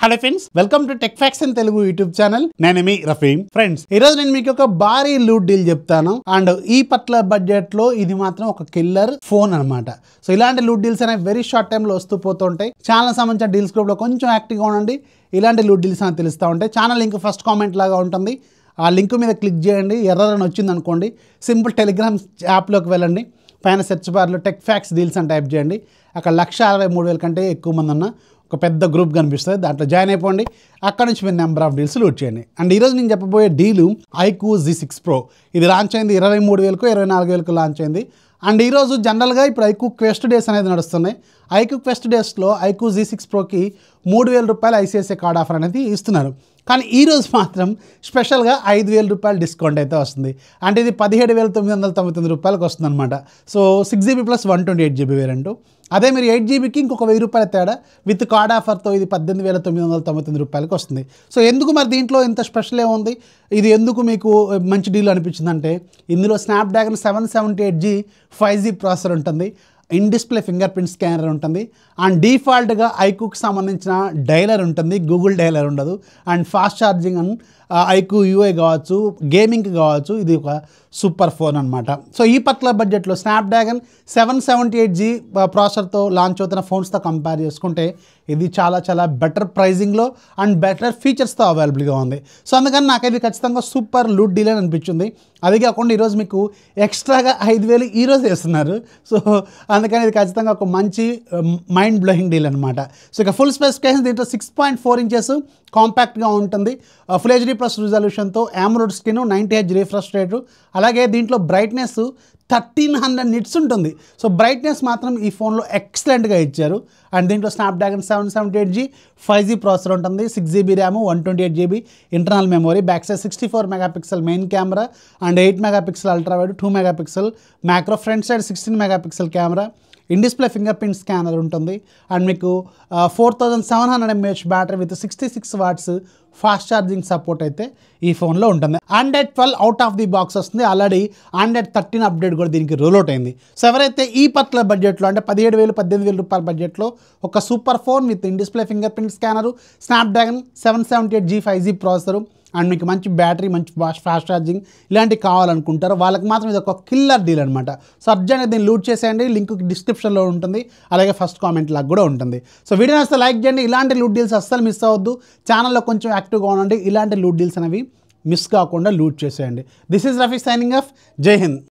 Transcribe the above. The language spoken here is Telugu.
hello friends welcome to tech facts in Telugu YouTube channel నేను మీ రఫీమ్ ఫ్రెండ్స్ ఈ రోజు నేను మీకు ఒక భారీ లూట్ డీల్ చెప్తాను అండ్ ఈ పట్ల బడ్జెట్ లో ఇది మాత్రం ఒక కిల్లర్ ఫోన్ అన్నమాట సో ఇలాంటి లూట్ డీల్స్ అనేవి వెరీ షార్ట్ టైంలో వస్తూ పోతుంటాయి ఛానల్ సంబంధించిన డీల్స్ గ్రూప్ లో కొంచెం యాక్టివ్గా ఉండండి ఇలాంటి లూట్ డీల్స్ అని తెలుస్తూ ఉంటాయి ఛానల్ లింక్ ఫస్ట్ కామెంట్ లాగా ఉంటుంది ఆ లింక్ మీద క్లిక్ చేయండి ఎర్రని వచ్చింది అనుకోండి సింపుల్ టెలిగ్రామ్ యాప్లోకి వెళ్ళండి పైన సెర్చ్ బార్లో టెక్ ఫ్యాక్స్ డీల్స్ అని టైప్ చేయండి అక్కడ లక్ష అరవై మూడు వేల కంటే ఎక్కువ మంది ఉన్న ఒక పెద్ద గ్రూప్ కనిపిస్తుంది దాంట్లో జాయిన్ అయిపోండి అక్కడ నుంచి మీరు నెంబర్ ఆఫ్ డీల్స్ లూట్ చేయండి అండ్ ఈరోజు నేను చెప్పబోయే deal iQOO Z six pro ఇది లాంచ్ అయింది ఇరవై మూడు వేలకు ఇరవై నాలుగు వేలకు లాంచ్ అయింది అండ్ ఈరోజు జనరల్గా ఇప్పుడు ఐకూ క్వెస్ట్ డేస్ అనేది నడుస్తున్నాయి ఐకూ క్వెస్ట్ డేస్లో ఐకూ జీ సిక్స్ ప్రోకి మూడు వేల రూపాయలు ఐసిఐసిఐ కార్డ్ ఆఫర్ అనేది ఇస్తున్నారు కానీ ఈ రోజు మాత్రం స్పెషల్గా ఐదు వేల రూపాయలు డిస్కౌంట్ అయితే వస్తుంది అంటే ఇది పదిహేడు వేల తొమ్మిది వందల తొంభై తొమ్మిది రూపాయలకు వస్తుంది అనమాట so six GB plus one twenty eight GB variant అదే మీరు ఎయిట్ జీబీకి ఇంకొక వెయ్యి రూపాయల తేడా విత్ కార్డ్ ఆఫర్తో ఇది పద్దెనిమిది వేల తొమ్మిది వందల తొంభై తొమ్మిది రూపాయలకు వస్తుంది సో ఎందుకు మరి దీంట్లో ఇంత స్పెషల్ ఏముంది ఇది ఎందుకు మీకు మంచి డీల్ అనిపించిందంటే ఇందులో Snapdragon seven seventy eight G five G processor ఉంటుంది in display fingerprint scanner ఉంటుంది అండ్ డిఫాల్ట్గా ఐకూకి సంబంధించిన డైలర్ ఉంటుంది గూగుల్ డైలర్ ఉండదు and fast charging and iQOO UI కావచ్చు గేమింగ్కి కావచ్చు ఇది ఒక సూపర్ ఫోన్ అనమాట సో ఈ పట్ల బడ్జెట్లో Snapdragon seven seventy eight G ప్రాసెసర్తో లాంచ్ అవుతున్న ఫోన్స్తో కంపేర్ చేసుకుంటే ఇది చాలా చాలా బెటర్ ప్రైజింగ్లో అండ్ బెటర్ ఫీచర్స్తో అవైలబుల్గా ఉంది సో అందుకని నాకు ఇది ఖచ్చితంగా సూపర్ లూట్ డీల్ అని అనిపించింది అది కాకుండా ఈరోజు మీకు ఎక్స్ట్రాగా ఐదు వేలు ఈరోజు వేస్తున్నారు సో అందుకని ఇది ఖచ్చితంగా ఒక మంచి మైండ్ బ్లోయింగ్ డీల్ అనమాట సో ఇక ఫుల్ స్పెసిఫికేషన్ దీంట్లో సిక్స్ పాయింట్ ఫోర్ ఇంచెస్ కాంపాక్ట్గా ఉంటుంది ఫుల్ హెచ్డీ ప్లస్ రిజల్యూషన్తో AMOLED screen ninety H refresh rate అలాగే దీంట్లో బ్రైట్నెస్ థర్టీన్ హండ్రెడ్ నిట్స్ ఉంటుంది సో బ్రైట్నెస్ మాత్రం ఈ ఫోన్లో ఎక్సలెంట్గా ఇచ్చారు అండ్ దీంట్లో Snapdragon seven seventy eight G five G processor ఉంటుంది six GB RAM one twenty eight GB internal memory back side sixty four megapixel main camera and eight megapixel ultra wide two megapixel macro front side sixteen megapixel camera in display fingerprint scanner ఉంటుంది అండ్ మీకు four thousand seven hundred mAh battery with sixty six watts fast charging support అయితే ఈ ఫోన్లో ఉంటుంది Android twelve out of the box వస్తుంది ఆల్రెడీ ఆండ్రాయిడ్ థర్టీన్ అప్డేట్ కూడా దీనికి రోల్ అవుట్ అయింది సో ఎవరైతే ఈ పట్ల బడ్జెట్లో అంటే పదిహేడు వేలు పద్దెనిమిది వేల రూపాయల బడ్జెట్లో ఒక super phone with in display fingerprint scanner Snapdragon seven seventy eight G five G processor and మీకు మంచి బ్యాటరీ మంచి ఫాస్ట్ ఫాస్ట్ ఛార్జింగ్ ఇలాంటివి కావాలనుకుంటారు వాళ్ళకి మాత్రం ఇది ఒక కిల్లర్ డీల్ అనమాట సో అర్జెంట్గా దీన్ని లూట్ చేసేయండి లింక్ డిస్క్రిప్షన్లో ఉంటుంది అలాగే ఫస్ట్ కామెంట్ లాగా కూడా ఉంటుంది సో వీడియో వస్తే లైక్ చేయండి ఇలాంటి లూట్ డీల్స్ అస్సలు మిస్ అవ్వద్దు ఛానల్లో కొంచెం యాక్టివ్గా ఉండండి ఇలాంటి లూట్ డీల్స్ అనేవి మిస్ కాకుండా లూట్ చేసేయండి this is Rafi signing off Jai Hind